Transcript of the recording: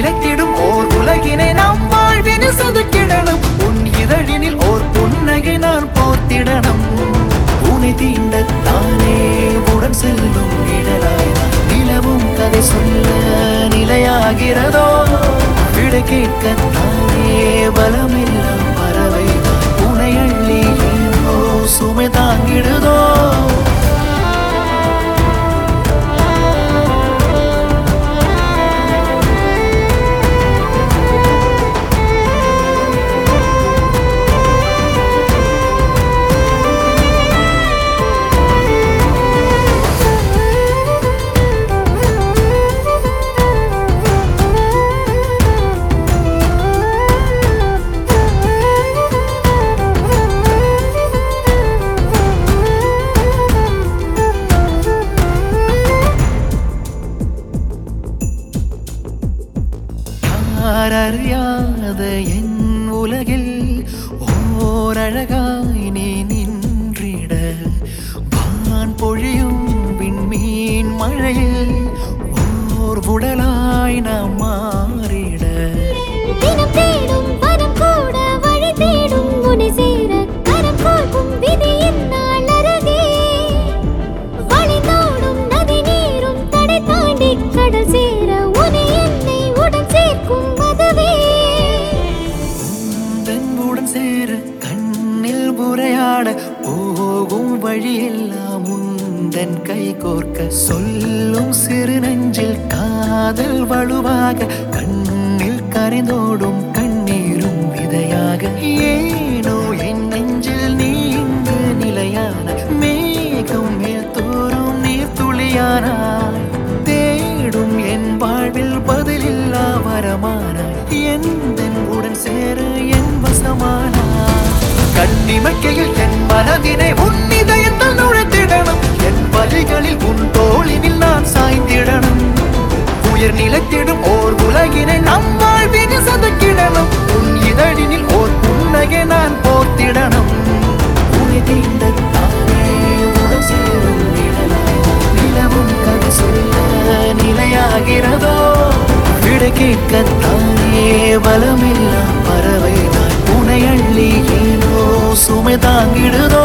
நிலைத்திடும் ஓர் உலகினை நாம் வாழ்வினில் செதுக்கிடணும் உன் இதழினில் ஓர் புன்னகை நான் போர்த்திடணும் உனை தீண்டத்தானே உடன் செல்லும் நிழலாய் நிலவும் கதை சொல்ல நிலையாகிறதோ விடை கேட்கத்தானே பலமெல்லாம் பறவை உனை அள்ளி ஏனோ சுமை தாங்கிடுதோ யார் அறியாத என் உலகில் ஓர் அழகாய் நீ நின்றிட வான் பொழியும் விண்மீன் மழையில் ஓர் உடலாய் நாம் மாறிட தினம் தேடும் வரம் கூட வழி தேடும் உன்னை சேர கரம் கோர்க்கும் விதியின் நாள் அருகே வழிந்தோடும் நதி நீரும் தடை தாண்டி கடல் சேர உன்னை என்னை உடன் சேர்க்கும் அதுவே உடன் சேர கண்ணில் புரையாட போகும் வழியெல்லாம் உந்தன் கை கோர்க்க சொல்லும் சிறு நெஞ்சில் காதல் வலுவாக கண்ணில் கரைந்தோடும் கண்ணீரும் விதையாக ஏனோ என் நெஞ்சில் நீ இங்கு நிலையான மேகம் மேல் தோறும் நீர் துளியானாய் தேடும் என் வாழ்வில் பதிலில்லா வரமானாய் எந்தன் உடன் சேர என் வசமானாய் கண்ணிமைக்கையில் என் மனதினை உன் இதயத்தில் நுழைத்திடணும் என் வழிகளில் உன் தோளினில் நான் சாய்ந்திடணும் உயர் நிலத்திடும் ஓர் உலகினை நம் வாழ்வினில் சதுக்கிடணும் உன் இதழினில் ஓர் புன்னகை நான் போர்த்திடணும் உனை தீண்டத்தானே உடன் சேரும் நிழலாய் நிலவும் கதை சொல்ல நிலையாகிறதோ விடை கேட்கத்தானே பலமில்லா பறவை நான் உனை அள்ளி ஏனோ சுமை தாங்கிடுதோ